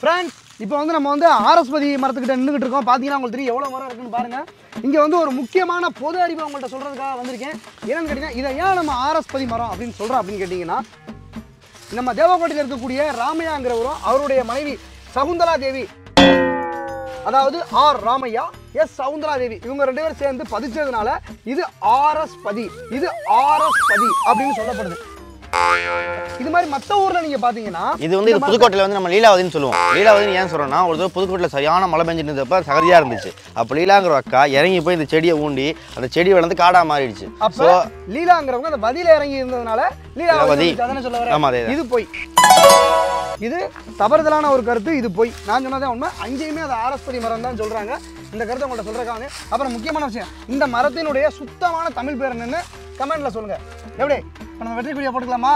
Friends இப்போ வந்து நம்ம வந்து ஆரஸ்பதி மரத்துக்கிட்ட நின்றுக்கிட்டு இருக்கோம் பார்த்தீங்கன்னா உங்களுக்கு தெரியும் எவ்வளோ மரம் இருக்குன்னு பாருங்க இங்கே வந்து ஒரு முக்கியமான பொது அறிவை உங்கள்கிட்ட சொல்கிறதுக்காக வந்திருக்கேன் என்னன்னு கேட்டிங்கன்னா இதை ஏன் நம்ம ஆரஸ்பதி மரம் அப்படின்னு சொல்கிறோம் அப்படின்னு கேட்டிங்கன்னா நம்ம தேவக்கோட்டையில் இருக்கக்கூடிய ராமையாங்கிறவரும் அவருடைய மனைவி சகுந்தலா தேவி அதாவது ஆர் ராமையா எஸ் சவுந்தரா தேவி இவங்க ரெண்டு பேரும் சேர்ந்து பதிச்சதுனால இது ஆர்எஸ் பதி இது ஆர்எஸ் பதி அப்படின்னு சொல்லப்படுது இது மாதிரி மற்ற ஊர்ல நீங்க பாத்தீங்கன்னா இது வந்து இது புதுக்கோட்டையில் வந்து நம்ம லீலாவதின்னு சொல்லுவோம் லீலாவதின்னு ஏன் சொல்கிறோம்னா ஒரு தடவை புதுக்கோட்டையில் சரியான மழை பெஞ்சிட்டு இருந்தப்ப சகதியாக இருந்துச்சு அப்போ லீலாங்கிற அக்கா இறங்கி போய் இந்த செடியை ஊண்டி அந்த செடி வளர்ந்து காடாக மாறிடுச்சு அப்ப லீலாங்கிறவங்க அந்த பதில இறங்கி இருந்ததுனால லீலாவதி லீலாவதி. வந்துச்சு. அதானே சொல்ல வரேன்? ஆமா, அதேதான். இது போய் இது தவறுதலான ஒரு கருத்து இது போய் நான் சொன்னதே உண்மை அங்கேயுமே அது ஆரஸ்பதி மரம் தான் சொல்றாங்க இந்த கருத்தை உங்கள்ட்ட சொல்றதுக்காக அப்புறம் முக்கியமான விஷயம் இந்த மரத்தினுடைய சுத்தமான தமிழ் பேர் என்னன்னு கமெண்ட்ல சொல்லுங்க எப்படி இப்ப நம்ம வெற்றி கொடியா போட்டுக்கலாமா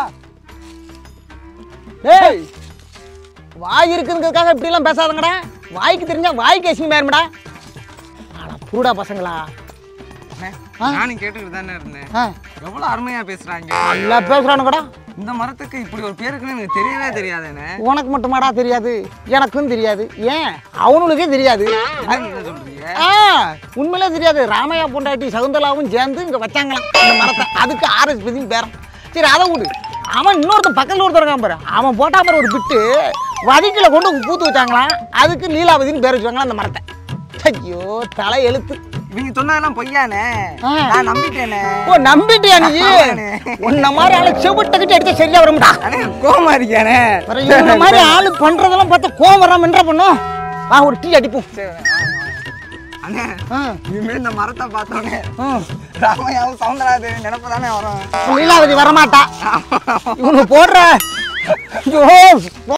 ஏய் வாய் இருக்குங்கிறதுக்காக இப்படிலாம் பேசாதங்கடா வாய்க்கு தெரிஞ்சா வாய்க்கு எசிங்க பேருமடா ஆனா புருடா பசங்களா ஆ? நானும் கேட்டுக்கிட்டு தானே இருந்தேன் ஆ, எவ்வளவு அருமையா பேசுறாங்க நல்லா பேசுறானுங்கடா இந்த மரத்துக்கு இப்படி ஒரு பேர் இருக்குன்னு எனக்கு தெரியவே தெரியாதுண்ணே உனக்கு மட்டுமாடா தெரியாது எனக்கும் தெரியாது ஏன் அவனுங்களுக்கே தெரியாது என்ன நீங்க சொல்றீங்க ஆ உண்மையிலே தெரியாது ராமையா பொண்டாட்டி சகுந்தலாவும் சேர்ந்து இங்க வச்சாங்களாம் இந்த மரத்தை அதுக்கு ஆர்எஸ் பதின்னு பேரம் சரி அதை விடு அவன் இன்னொருத்தன் பக்கத்தில் ஒருத்தர் இருக்கான் பாரு அவன் போட்டா பாரு ஒரு பிட்டு வதிக்கில் கொண்டு பூத்து வச்சாங்களாம் அதுக்கு லீலாவதின்னு பேர் வச்சாங்களாம் அந்த மரத்தை ஐயோ தலை எழுத்து இவங்க சொன்னதெல்லாம் பொய்யானே ஆ. நான் நம்பிட்டேனே ஓ நம்பிட்டியா நீ ஆமாண்ணே. உன்ன மாதிரி ஆளு செவிட்டுக்கிட்டு எடுத்தா சரியா வரும்டா அண்ணே கோமா இருக்கியானே வேற இவன மாதிரி ஆளு பண்றதெல்லாம் பார்த்தா கோவம் வராம என்ன பண்ணும் வா ஒரு டீ அடிப்போம் சரி, வாங்க, வாங்க. அண்ணே ஆ, இனிமேல் இந்த மரத்தை பார்த்தோன்னே ஆ. ராமையாவும் சவுந்தராதேவி நினைப்பு தானே வரும் லீலாவதி வரமாட்டா இவனு போடுற ஐயோ